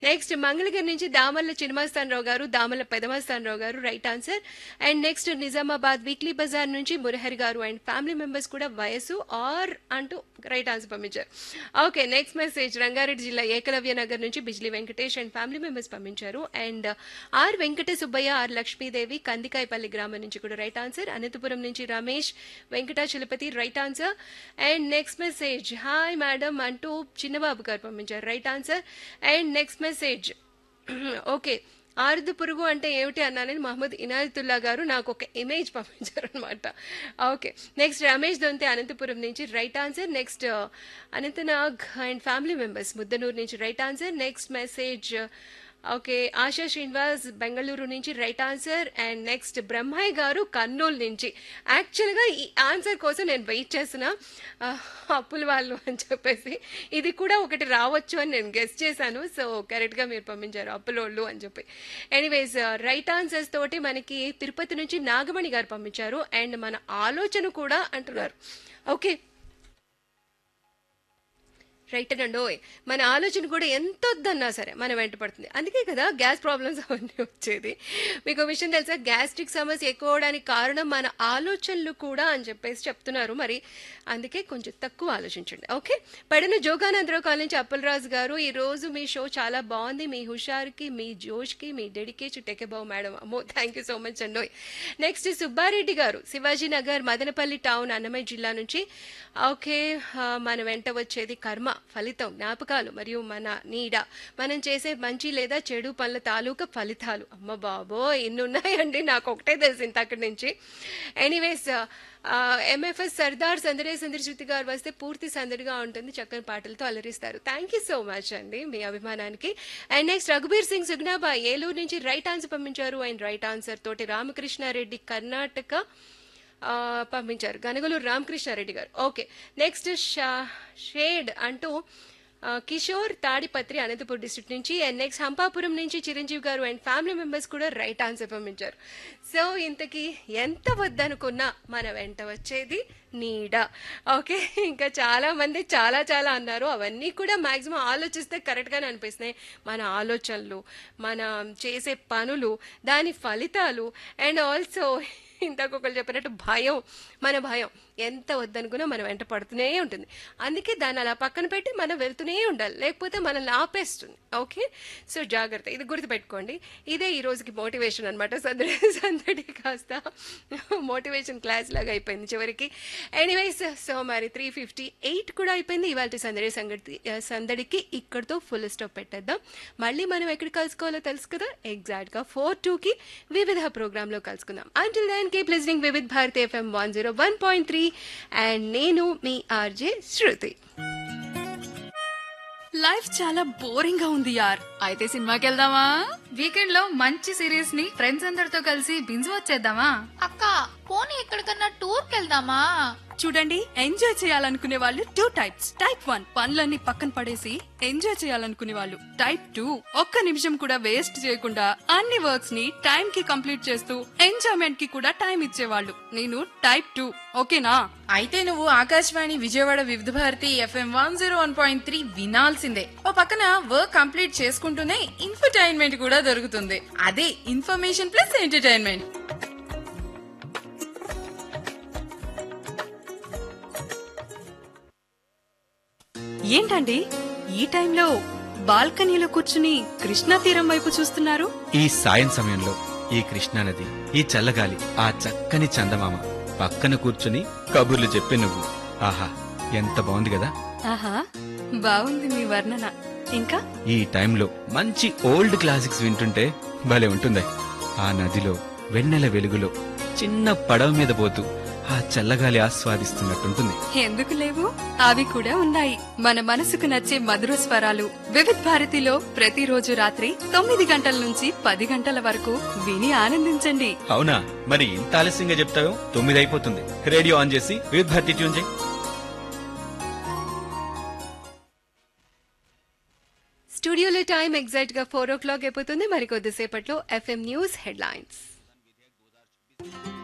next Mangalagiri నుంచి దామల్ల చినమస్తానరావు గారు దామల్ల పెదమస్తానరావు గారు right answer and next Nizamabad weekly బజార్ నుంచి మురహరి గారు అండ్ ఫ్యామిలీ మెంబర్స్ కూడా వయసు ఆర్ అంటూ రైట్ ఆన్సర్ పంపించారు ఓకే నెక్స్ట్ మెసేజ్ రంగారెడ్డి జిల్లా ఏకలవ్య నగర్ నుంచి Bijli Venkatesh and family members పంపించారు and R Venkata Subbaiah R Lakshmidevi Kandikayapalli గ్రామం నుంచి కూడా రైట్ ఆన్సర్ అనంతపురం నుంచి Ramesh Venkatachalapathi right answer and next message hi madam అంటూ చిన్నబాబు గారు పంపించారు right answer and next message okay ఆరుదు పురుగు అంటే ఏమిటి అన్నానని మహమ్మద్ ఇనాయతుల్లా గారు నాకు ఒక ఇమేజ్ పంపించారు అనమాట ఓకే నెక్స్ట్ రమేష్ దొంతే అనంతపురం నుంచి right answer next Anantnag and family members Muddanur నుంచి right answer next message okay Asha Srinivas Bengaluru నుంచి right answer and next Brahmaiah గారు కర్నూలు నుంచి యాక్చువల్గా ఈ ఆన్సర్ కోసం నేను వెయిట్ చేస్తున్నా ఆ, అప్పుల వాళ్ళు అని చెప్పేసి ఇది కూడా ఒకటి రావచ్చు అని నేను గెస్ట్ చేశాను సో కరెక్ట్గా మీరు పంపించారు అప్పులోళ్ళు అని చెప్పి ఎనీవేస్ రైట్ ఆన్సర్స్ తోటి మనకి తిరుపతి నుంచి నాగమణి గారు పంపించారు అండ్ మన ఆలోచన కూడా అంటున్నారు ఓకే రైట్ అండోయ్ మన ఆలోచన కూడా ఎంత వద్దన్నా సరే మన వెంట పడుతుంది అందుకే కదా గ్యాస్ ప్రాబ్లమ్స్ అవన్నీ వచ్చేది మీకు ఒక విషయం తెలుసా గ్యాస్ట్రిక్ సమస్య ఎక్కువ అవడానికి కారణం మన ఆలోచనలు కూడా అని చెప్పేసి చెప్తున్నారు మరి అందుకే కొంచెం తక్కువ ఆలోచించండి ఓకే పడిన జోగానందరావు కాలేజ్ నుంచి అప్పలరాజు గారు ఈ రోజు మీ షో చాలా బాగుంది మీ హుషారుకి మీ జోష్కి మీ డెడికేషన్ టెకెబావు మేడం అమ్మో థ్యాంక్ యూ సో మచ్ అండోయ్ నెక్స్ట్ సుబ్బారెడ్డి గారు శివాజీ నగర్ మదనపల్లి టౌన్ అన్నమయ్య జిల్లా నుంచి ఓకే ఆ, మన వెంట వచ్చేది కర్మ ఫలితం జ్ఞాపకాలు మరియు మన నీడ మనం చేసే మంచి లేదా చెడు పనుల తాలూకా ఫలితాలు అమ్మ బాబో ఇన్ని ఉన్నాయండి నాకు ఒకటే తెలిసింది అక్కడి నుంచి ఎనీవేస్ ఎంఎఫ్ఎస్ సర్దార్ సందడే సందడి శృతి గారు వస్తే పూర్తి సందడిగా ఉంటుంది చక్కని పాటలతో అలరిస్తారు థ్యాంక్ యూ సో మచ్ అండి మీ అభిమానానికి అండ్ నెక్స్ట్ రఘుబీర్ సింగ్ సుగ్నాబాయ్ ఏలూరు నుంచి రైట్ ఆన్సర్ పంపించారు అండ్ రైట్ ఆన్సర్ తోటి రామకృష్ణారెడ్డి కర్ణాటక ఆ, పంపించారు గనగలూరు రామకృష్ణారెడ్డి గారు ఓకే నెక్స్ట్ షేడ్ అంటూ ఆ, కిషోర్ తాడిపత్రి అనంతపూర్ డిస్ట్రిక్ట్ నుంచి అండ్ నెక్స్ట్ హంపాపురం నుంచి చిరంజీవి గారు అండ్ ఫ్యామిలీ మెంబర్స్ కూడా రైట్ ఆన్సర్ పంపించారు సో ఇంతకీ ఎంత వద్దనుకున్నా మన వెంట వచ్చేది నీడ ఓకే ఇంకా చాలా మంది చాలా చాలా అన్నారు అవన్నీ కూడా మాక్సిమం ఆలోచిస్తే కరెక్ట్గానే అనిపిస్తున్నాయి మన ఆలోచనలు మన చేసే పనులు దాని ఫలితాలు అండ్ ఆల్సో ఇంతకు ఒకరు చెప్పినట్టు భయం మన భయం ఎంత వద్దనుకున్నా మనం వెంట పడుతూనే ఉంటుంది అందుకే దాన్ని అలా పక్కన పెట్టి మనం వెళ్తూనే ఉండాలి లేకపోతే మనల్ని ఆపేస్తుంది ఓకే సో జాగ్రత్త ఇది గుర్తుపెట్టుకోండి ఇదే ఈ రోజుకి మోటివేషన్ అనమాట సందడి సందడి కాస్త మోటివేషన్ క్లాస్ లాగా అయిపోయింది చివరికి ఎనీవేస్ సో మరి త్రీ ఫిఫ్టీ ఎయిట్ కూడా అయిపోయింది ఇవాళ సందడి సంగతి సందడికి ఇక్కడితో ఫుల్ స్టాప్ పెట్టేద్దాం మళ్ళీ మనం ఎక్కడ కలుసుకోవాలో తెలుసు కదా ఎగ్జాక్ట్గా ఫోర్ టూకి వివిధ ప్రోగ్రాంలో కలుసుకుందాం until then keep listening Vividh Bharati FM one zero one point three and నేను మీ ఆర్జే శృతి లైఫ్ చాలా బోరింగ్ గా ఉంది యార్ అయితే సినిమాకి వెళ్దామా వీకెండ్ లో మంచి సిరీస్ ని ఫ్రెండ్స్ అందరితో కలిసి బింజు వచ్చేద్దామా అక్క పోనీ ఎక్కడికన్నా టూర్ కెళ్దామా చూడండి ఎంజాయ్ చేయాలనుకునే వాళ్ళు టూ టైప్స్ టైప్ వన్ పనులన్నీ పక్కన పడేసి ఎంజాయ్ చేయాలనుకునే వాళ్ళు టైప్ టూ ఒక్క నిమిషం కూడా వేస్ట్ చేయకుండా అన్ని వర్క్స్ ని టైం కి కంప్లీట్ చేస్తూ ఎంజాయ్మెంట్ కి కూడా టైం ఇచ్చేవాళ్ళు నేను టైప్ టూ ఓకేనా అయితే నువ్వు Akashvani Vijayawada Vividh Bharati FM one zero one point three వినాల్సిందే ఓ పక్కన వర్క్ కంప్లీట్ చేసుకుంటూనే ఇన్ఫర్టైన్మెంట్ కూడా దొరుకుతుంది అదే ఇన్ఫర్మేషన్ ప్లస్ ఎంటర్టైన్మెంట్ ఏంటండి ఈ టైంలో బాల్కనీలో కూర్చుని కృష్ణా తీరం వైపు చూస్తున్నారు ఈ సాయం సమయంలో ఈ కృష్ణానది ఈ చల్లగాలి ఆ చక్కని చందమామ పక్కన కూర్చుని కబుర్లు చెప్పే నువ్వు ఆహా ఎంత బాగుంది కదా ఆహా బాగుంది మీ వర్ణన ఇంకా ఈ టైంలో మంచి ఓల్డ్ క్లాసిక్స్ వింటుంటే భలే ఉంటుందే ఆ నదిలో వెన్నెల వెలుగులో చిన్న పడవ మీద పోతూ ఆ చల్లగాలి ఆస్వాదిస్తున్నట్టుంటుంది ఎందుకు లేవు అవి కూడా ఉన్నాయి మన మనసుకు నచ్చే మధుర స్వరాలు వివిధ్ భారతిలో ప్రతిరోజు రాత్రి తొమ్మిది గంటల నుంచి పది గంటల వరకు విని ఆనందించండి అవునా మరి ఇంత ఆలస్యంగా చెప్తావు తొమ్మిది అయిపోతుంది రేడియో ఆన్ చేసి వివిధ భారతి ట్యూన్ చేయి స్టూడియోలో టైం ఎగ్జాక్ట్గా ఫోర్ ఓ క్లాక్ అయిపోతుంది మరి కొద్దిసేపట్లో ఎఫ్ఎం న్యూస్ హెడ్లైన్స్